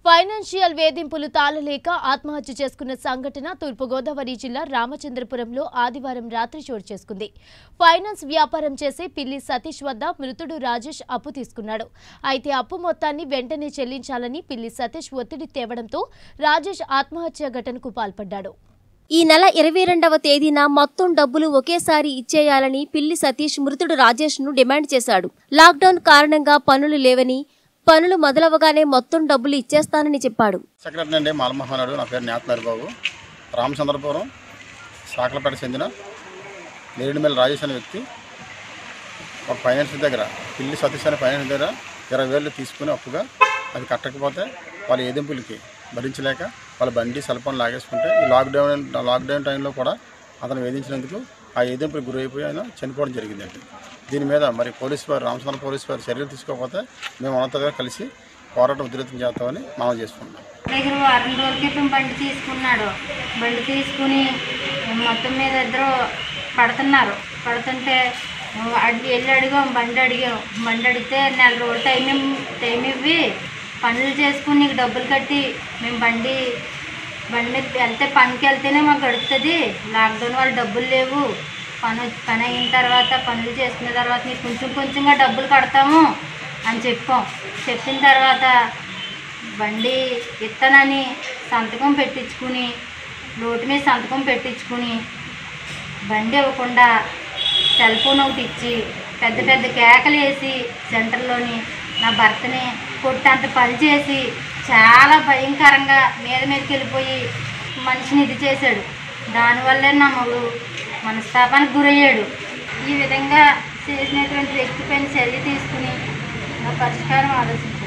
financial వేధింపులు తాళలేక ఆత్మహత్య చేసుకున్న సంఘటన తూర్పుగోదావరి జిల్లా రామచంద్రపురంలో ఆదివారం రాత్రి చోటు చేసుకుంది ఫైనాన్స్ వ్యాపారం చేసే పిల్లి సతీష్ వద్ద మృతుడు రాజేష్ అప్పు తీసుకున్నాడు అయితే అప్పు మొత్తాన్ని వెంటనే చెల్లించాలని పిల్లి సతీష్ ఒత్తిడి తేవడంతో రాజేష్ ఆత్మహత్య ఘటనకు పాల్పడ్డాడు ఈ నెల ఇరవై రెండవ తేదీన మొత్తం డబ్బులు ఒకేసారి ఇచ్చేయాలని పిల్లి సతీష్ మృతుడు రాజేష్ ను డిమాండ్ చేశాడు లాక్డౌన్ కారణంగా పనులు లేవని పనులు మొదలవగానే మొత్తం డబ్బులు ఇచ్చేస్తానని చెప్పాడు సెక్రటరీ అండి మాలమోహనుడు నా పేరు నేతనారి బాబు రామచంద్రపురం సాకలపేట చెందిన నేరేడుమల్లి రాజేష్ అనే వ్యక్తి ఒక ఫైనాన్స్ దగ్గర పిల్లి సతీష్ అనే ఫైనాన్స్ దగ్గర ఇరవై వేలు తీసుకుని అప్పుగా అది కట్టకపోతే వాళ్ళ ఏదింపులకి భరించలేక వాళ్ళ బండి సెల్ ఫోన్ లాగేసుకుంటే ఈ లాక్డౌన్ లాక్డౌన్ టైంలో కూడా అతను వేధించినందుకు ఆ ఏదింపులకు గురైపోయి ఆయన చనిపోవడం జరిగిందండి దీని మీద మరి పోలీసు వారు రామచంద్ర పోలీసు వారు చర్యలు తీసుకోకపోతే మేము ఉన్నతగా కలిసి పోరాటం ఉధృతం చేస్తామని మనం చేసుకుంటున్నాం దగ్గర వారం రోజుల క్రితం బండి తీసుకున్నాడు బండి తీసుకుని మొత్తం మీద ఇద్దరు పడుతున్నారు పడుతుంటే అడిగి వెళ్ళి అడిగాం బండి అడిగాం బండి అడిగితే నెల రోజులు టైం ఇమ్- టైం ఇవ్వి పనులు చేసుకుని నీకు డబ్బులు కట్టి మేము బండి బండి మీద వెళ్తే పనికి వెళ్తేనే మాకు గడుపుతుంది లాక్డౌన్ వాళ్ళు డబ్బులు లేవు పని పని అయిన తర్వాత పనులు చేసుకున్న తర్వాత నీకు కొంచెం కొంచెంగా డబ్బులు కడతాము అని చెప్పాం చెప్పిన తర్వాత బండి ఇత్తనని సంతకం పెట్టించుకుని లోటు మీద సంతకం పెట్టించుకుని బండి ఇవ్వకుండా సెల్ ఫోన్ ఒకటి ఇచ్చి పెద్ద పెద్ద కేకలు వేసి సెంటర్లోని నా భర్తని కొట్టంత పని చేసి చాలా భయంకరంగా మీద మీదకి వెళ్ళిపోయి మనిషిని ఇది చేశాడు దానివల్లే నా మగుడు మనస్తాపానికి గురయ్యాడు ఈ విధంగా చేసినటువంటి వ్యక్తి పైన చర్య తీసుకుని నా పరిష్కారం ఆలోచించాను